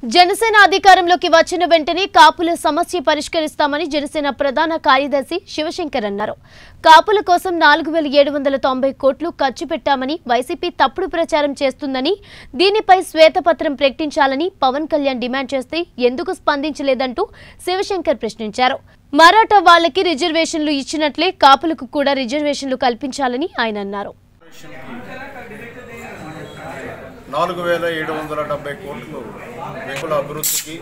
జనసేన అధికారంలోకి వచ్చిన వెంటనే కాపుల సమస్య పరిష్కరిస్తామని జనసేన ప్రధాన కార్యదర్శి శివశంకర్ అన్నారు కాపుల కోసం నాలుగు వేల ఏడు వందల తొంభై కోట్లు ఖర్చు పెట్టామని వైసీపీ తప్పుడు ప్రచారం చేస్తుందని దీనిపై శ్వేతపత్రం ప్రకటించాలని పవన్ కళ్యాణ్ డిమాండ్ చేస్తే ఎందుకు స్పందించలేదంటూ శివశంకర్ ప్రశ్నించారు మరాఠా వాళ్ళకి రిజర్వేషన్లు ఇచ్చినట్లే కాపులకు కూడా రిజర్వేషన్లు కల్పించాలని ఆయన అన్నారు నాలుగు వేల ఏడు వందల డెబ్బై కోట్లు వ్యకుల అభివృద్ధికి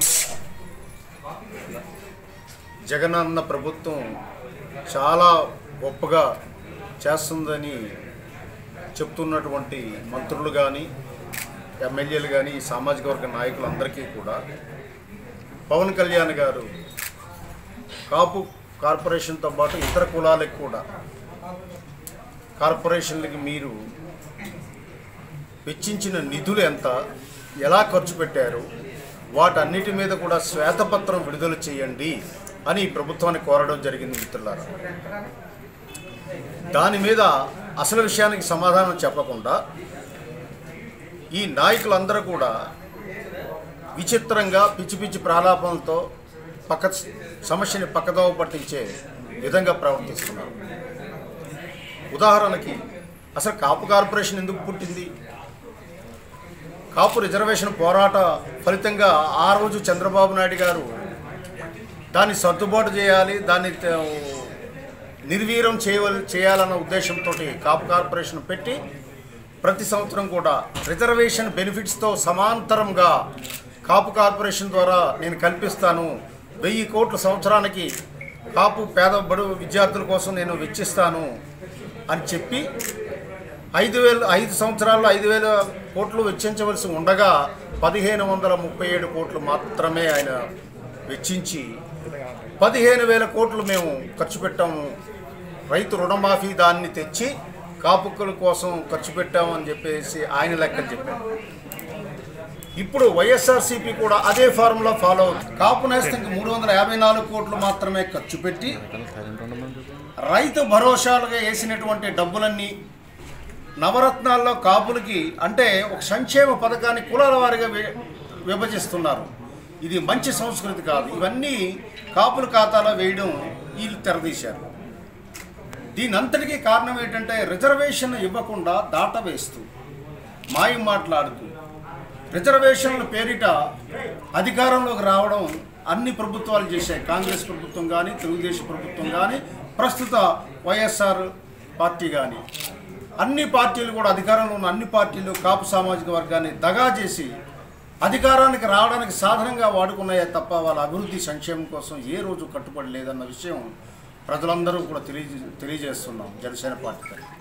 జగనన్న ప్రభుత్వం చాలా గొప్పగా చేస్తుందని చెప్తున్నటువంటి మంత్రులు కానీ ఎమ్మెల్యేలు కానీ ఈ సామాజిక వర్గ నాయకులందరికీ కూడా పవన్ కళ్యాణ్ గారు కాపు కార్పొరేషన్తో పాటు ఇతర కులాలకు కూడా కార్పొరేషన్లకి మీరు వెచ్చించిన నిధులు ఎంత ఎలా ఖర్చు పెట్టారు వాటన్నిటి మీద కూడా శ్వేతపత్రం విడుదల చేయండి అని ఈ ప్రభుత్వాన్ని కోరడం జరిగింది మిత్రులారా దాని మీద అసలు విషయానికి సమాధానం చెప్పకుండా ఈ నాయకులందరూ కూడా విచిత్రంగా పిచ్చి పిచ్చి ప్రాలాపనలతో పక్క సమస్యని పక్కదోవ పట్టించే విధంగా ప్రవర్తిస్తున్నారు ఉదాహరణకి అసలు కాపు కార్పొరేషన్ ఎందుకు పుట్టింది కాపు రిజర్వేషన్ పోరాట ఫలితంగా ఆ రోజు చంద్రబాబు నాయుడు గారు దాన్ని సర్దుబాటు చేయాలి దాన్ని త- నిర్వీర్యం చేయవల్ చేయాలన్న ఉద్దేశంతో కాపు కార్పొరేషన్ పెట్టి ప్రతి సంవత్సరం కూడా రిజర్వేషన్ బెనిఫిట్స్తో సమాంతరంగా కాపు కార్పొరేషన్ ద్వారా నేను కల్పిస్తాను వెయ్యి కోట్ల సంవత్సరానికి కాపు పేద బడు విద్యార్థుల కోసం నేను వెచ్చిస్తాను అని చెప్పి ఐదు వేలు ఐదు సంవత్సరాల్లో ఐదు వేల కోట్లు వెచ్చించవలసి ఉండగా పదిహేను వందల ముప్పై ఏడు కోట్లు మాత్రమే ఆయన వెచ్చించి పదిహేను వేల కోట్లు మేము ఖర్చు పెట్టాము రైతు రుణమాఫీ దాన్ని తెచ్చి కాపుకుల కోసం ఖర్చు పెట్టాము అని చెప్పేసి ఆయన లెక్కలు చెప్పారు ఇప్పుడు వైఎస్ఆర్సీపీ కూడా అదే ఫార్ములా ఫాలో అవుతుంది కాపు నేస్తంకి మూడు వందల యాభై నాలుగు కోట్లు మాత్రమే ఖర్చు పెట్టి రైతు భరోసాలుగా వేసినటువంటి డబ్బులన్నీ నవరత్నాల్లో కాపులకి అంటే ఒక సంక్షేమ పథకాన్ని కులాల వారిగా వి- విభజిస్తున్నారు ఇది మంచి సంస్కృతి కాదు ఇవన్నీ కాపుల ఖాతాలో వేయడం వీళ్ళు తెరదీశారు దీని అంతటికీ కారణం ఏంటంటే రిజర్వేషన్ ఇవ్వకుండా దాటవేస్తూ మాయం మాట్లాడుతూ రిజర్వేషన్ల పేరిట అధికారంలోకి రావడం అన్ని ప్రభుత్వాలు చేశాయి కాంగ్రెస్ ప్రభుత్వం కానీ తెలుగుదేశం ప్రభుత్వం కానీ ప్రస్తుత వైఎస్ఆర్ పార్టీ కానీ అన్ని పార్టీలు కూడా అధికారంలో ఉన్న అన్ని పార్టీలు కాపు సామాజిక వర్గాన్ని దగా చేసి అధికారానికి రావడానికి సాధనంగా వాడుకున్నాయే తప్ప వాళ్ళ అభివృద్ధి సంక్షేమం కోసం ఏ రోజు కట్టుబడి లేదన్న విషయం ప్రజలందరూ కూడా తెలియజే తెలియజేస్తున్నాం జనసేన పార్టీ తరఫున.